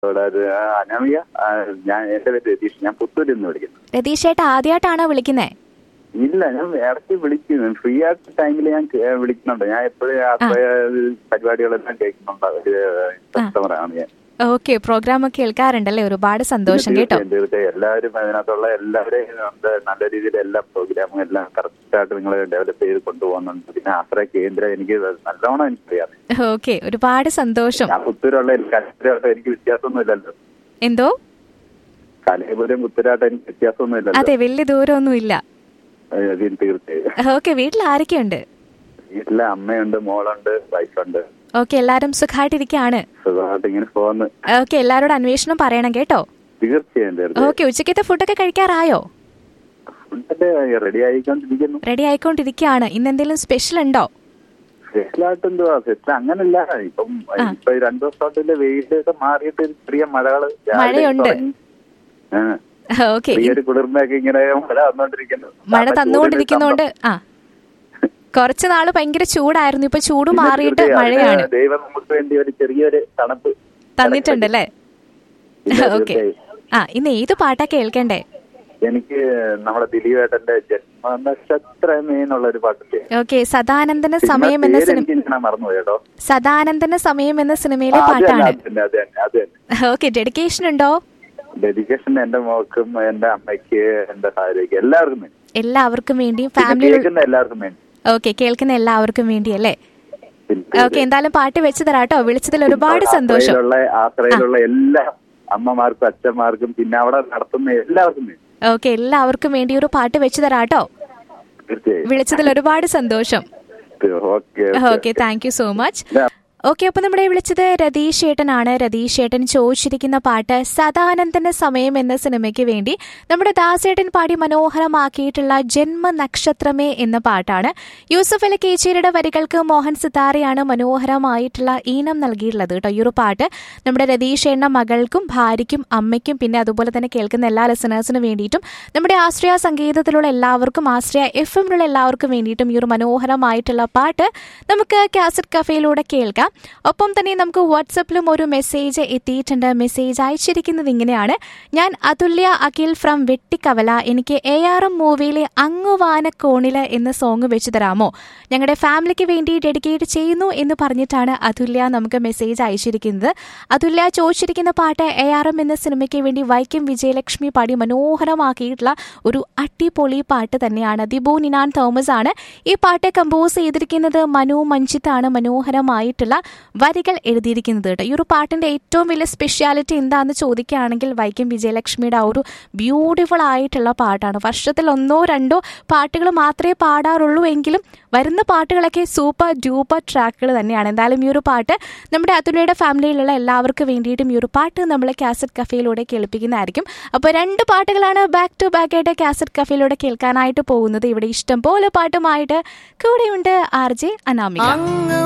ഇവിടെ ഒരു, ആ, അനാമിക ആ, ഞാൻ എന്റെ പേര് രതീഷ് ഞാൻ പുത്തൂരിൽ നിന്ന് വിളിക്കുന്നു രതീഷ് ചേട്ടാ ആദ്യമായിട്ടാണോ വിളിക്കുന്നേ ഇല്ല ഞാൻ ഇടയ്ക്ക് വിളിക്കുന്നു ഫ്രീ ആയിട്ട് ടൈമിൽ ഞാൻ കേ- വിളിക്കുന്നുണ്ട് ഞാൻ എപ്പോഴും പരിപാടികളെല്ലാം കേൾക്കുന്നുണ്ട് ഒരു കസ്റ്റമറാണ് ഞാൻ ഓക്കെ പ്രോഗ്രാം ഒക്കെ കേൾക്കാറുണ്ടല്ലേ ഒരുപാട് സന്തോഷം കേട്ടോ തീർച്ചയായും, തീർച്ചയായും എല്ലാവരും അതിനകത്തുള്ള എല്ലാവരെയും ഉണ്ട് നല്ല രീതിയിൽ എല്ലാ പ്രോഗ്രാമും എല്ലാം കറക്റ്റ് ആയിട്ട് നിങ്ങൾ ഡെവലപ്പ് ചെയ്ത് കൊണ്ടുപോകുന്നുണ്ട് പിന്നെ ആശ്രയ കേന്ദ്രം എനിക്ക് നല്ലോണം എനിക്കറിയാം ഓക്കെ ഒരുപാട് സന്തോഷം ഞാൻ പുത്തൂരുള്ള കലപുരമായിട്ട് എനിക്ക് വ്യത്യാസമൊന്നുമില്ലല്ലോ എന്തോ കലപുരം പുത്തൂരായിട്ട് എനിക്ക് വ്യത്യാസമൊന്നുമില്ലല്ലോ അതെ വലിയ ദൂരമൊന്നും ഇല്ല ഏഹ് അതിന് തീർച്ചയായും ഓക്കെ വീട്ടിൽ ആരൊക്കെയുണ്ട് വീട്ടിലെ അമ്മയുണ്ട് മോളുണ്ട് വൈഫുണ്ട് ഓക്കെ എല്ലാരും സുഖമായിട്ടിരിക്കുകയാണ് സുഖമായിട്ട് ഇങ്ങനെ പോകുന്നു ഓക്കെ എല്ലാരോടും അന്വേഷണം പറയണം കേട്ടോ തീർച്ചയായും തീർച്ചയായും ഓക്കെ ഉച്ചക്കത്തെ ഫുഡൊക്കെ കഴിക്കാറായോ ഫുഡൊക്കെ റെഡി ആയിക്കൊണ്ടിരിക്കുന്നു റെഡി ആയിക്കൊണ്ടിരിക്കുകയാണ് ഇന്ന് എന്തെങ്കിലും സ്പെഷ്യൽ ഉണ്ടോ സ്പെഷ്യലായിട്ട് എന്തുവാ സ്പെഷ്യൽ അങ്ങനല്ല ഇപ്പം ഇപ്പൊ ഈ രണ്ടു ദിവസമായിട്ടില്ല വെയിലൊക്കെ മാറിയിട്ട് ചെറിയ മഴകള് രാവിലെ മഴയുണ്ട്. തുടങ്ങി. ആ. ഓക്കെ ചെറിയൊരു കുളിർമയൊക്കെ ഇങ്ങനെ മഴ വന്നോണ്ടിരിക്കുന്നു മഴ കാരണം തന്നുകൊണ്ടിരിക്കുന്നോണ്ട് ചൂടിന് ആ കുറച്ച് നാള് ഭയങ്കര ചൂടായിരുന്നു ഇപ്പൊ ചൂട് പിന്നെ മാറിയിട്ട് തീർച്ചയായും മഴയാണ് അതിന് ദൈവം നമുക്ക് വേണ്ടി ഒരു ചെറിയൊരു തണുപ്പ് തന്നിട്ടുണ്ടല്ലേ പിന്നെ ഓക്കെ തീർച്ചയായും. ആ ഇന്ന് ഏത് പാട്ടാ കേൾക്കണ്ടേ എനിക്ക് നമ്മുടെ ദിലീപേട്ടന്റെ ജന്മനക്ഷത്രമേ എന്നുള്ള ഒരു പാട്ടില്ലേ ഓക്കെ സദാനന്ദന സിനിമ സമയം എന്ന പേര് സിനിമ എനിക്ക് ഞാൻ മറന്നുപോയി കേട്ടോ സദാനന്ദന സമയം എന്ന ആ, സിനിമയിലെ അത് തന്നെ പാട്ടാണ് അത് തന്നെ അത് തന്നെ അത് തന്നെ ഓക്കെ ഡെഡിക്കേഷൻ ഉണ്ടോ ഡെഡിക്കേഷൻ എന്റെ മോക്കും എന്റെ അമ്മയ്ക്ക് എന്റെ ഭാര്യയ്ക്ക് എല്ലാവർക്കും വേണ്ടി എല്ലാവർക്കും വേണ്ടിയും പിന്നെ ഫാമിലി കേൾക്കുന്ന എല്ലാവർക്കും വേണ്ടി ഓക്കെ കേൾക്കുന്ന എല്ലാവർക്കും വേണ്ടി അല്ലേ പിന്നെ ഓക്കെ എന്തായാലും പാട്ട് വെച്ച് തരാട്ടോ വിളിച്ചതിൽ ഒരുപാട് സന്തോഷം ആശ്രയിലുള്ള ആശ്രയിലുള്ള എല്ലാ അമ്മമാർക്കും അച്ഛന്മാർക്കും പിന്നെ അവിടെ നടത്തുന്ന എല്ലാവർക്കും വേണ്ടി ഓക്കെ എല്ലാവർക്കും വേണ്ടി ഒരു പാട്ട് വെച്ച് തരാട്ടോ തീർച്ചയായും വിളിച്ചതിൽ ഒരുപാട് സന്തോഷം okay okay thank you so much okay അപ്പൊ നമ്മുടെ വിളിച്ചത് രതീഷ് ഏട്ടനാണ് രതീഷ് ഏട്ടൻ ചോദിച്ചിരിക്കുന്ന പാട്ട് സദാനന്ദന്റെ സമയം എന്ന സിനിമയ്ക്ക് വേണ്ടി നമ്മുടെ ദാസേട്ടൻ പാടി മനോഹരമാക്കിയിട്ടുള്ള ജന്മ നക്ഷത്രമേ എന്ന പാട്ടാണ് യൂസഫ് അലി കേച്ചേരിയുടെ വരികൾക്ക് മോഹൻ സിതാരയാണ് മനോഹരമായിട്ടുള്ള ഈണം നൽകിയിട്ടുള്ളത് കേട്ടോ ഈ ഒരു പാട്ട് നമ്മുടെ രതീഷ് ഏട്ടന്റെ മകൾക്കും ഭാര്യയ്ക്കും അമ്മയ്ക്കും പിന്നെ അതുപോലെ തന്നെ കേൾക്കുന്ന എല്ലാ ലിസണേഴ്സിനും വേണ്ടിയിട്ടും നമ്മുടെ ആശ്രയ സംഗീതത്തിലുള്ള എല്ലാവർക്കും ആശ്രയ എഫ് എമ്മിലുള്ള എല്ലാവർക്കും വേണ്ടിയിട്ടും ഈ ഒരു മനോഹരമായിട്ടുള്ള പാട്ട് നമുക്ക് കാസറ്റ് കഫേയിലൂടെ കേൾക്കാം ഒപ്പം തന്നെ നമുക്ക് വാട്സപ്പിലും ഒരു മെസ്സേജ് എത്തിയിട്ടുണ്ട് മെസ്സേജ് അയച്ചിരിക്കുന്നത് ഇങ്ങനെയാണ് ഞാൻ അതുല്യ അഖിൽ ഫ്രം വെട്ടിക്കവല എനിക്ക് എ ആർ എം മൂവിയിലെ അങ്ങുവാനക്കോണില് എന്ന സോങ് വെച്ച് തരാമോ ഞങ്ങളുടെ ഫാമിലിക്ക് വേണ്ടി ഡെഡിക്കേറ്റ് ചെയ്യുന്നു എന്ന് പറഞ്ഞിട്ടാണ് അതുല്യ നമുക്ക് മെസ്സേജ് അയച്ചിരിക്കുന്നത് അതുല്യ ചോദിച്ചിരിക്കുന്ന പാട്ട് എ ആർ എം എന്ന സിനിമയ്ക്ക് വേണ്ടി വൈക്കം വിജയലക്ഷ്മി പാടി മനോഹരമാക്കിയിട്ടുള്ള ഒരു അടിപൊളി പാട്ട് തന്നെയാണ് ദിബു നിനാൻ തോമസ് ആണ് ഈ പാട്ട് കമ്പോസ് ചെയ്തിരിക്കുന്നത് മനു മഞ്ജിത്താണ് മനോഹരമായിട്ടുള്ള വരികൾ എഴുതിയിരിക്കുന്നത് കേട്ടോ ഈ ഒരു പാട്ടിന്റെ ഏറ്റവും വലിയ സ്പെഷ്യാലിറ്റി എന്താണെന്ന് ചോദിക്കുകയാണെങ്കിൽ വൈക്കം വിജയലക്ഷ്മിയുടെ ആ ഒരു ബ്യൂട്ടിഫുൾ ആയിട്ടുള്ള പാട്ടാണ് വർഷത്തിൽ ഒന്നോ രണ്ടോ പാട്ടുകൾ മാത്രമേ പാടാറുള്ളൂ എങ്കിലും വരുന്ന പാട്ടുകളൊക്കെ സൂപ്പർ ഡ്യൂപ്പർ ട്രാക്കുകൾ തന്നെയാണ് എന്തായാലും ഈ ഒരു പാട്ട് നമ്മുടെ അതുലയുടെ ഫാമിലിയിലുള്ള എല്ലാവർക്കും വേണ്ടിയിട്ടും ഈ ഒരു പാട്ട് നമ്മൾ കാസറ്റ് കഫേയിലൂടെ കേൾപ്പിക്കുന്നതായിരിക്കും അപ്പോൾ രണ്ട് പാട്ടുകളാണ് ബാക്ക് ടു ബാക്ക് ആയിട്ട് കാസറ്റ് കഫേയിലൂടെ കേൾക്കാനായിട്ട് പോകുന്നത് ഇവിടെ ഇഷ്ടം പോലെ പാട്ടുമായിട്ട് കൂടെയുണ്ട് ആർ ജെ അനാമിക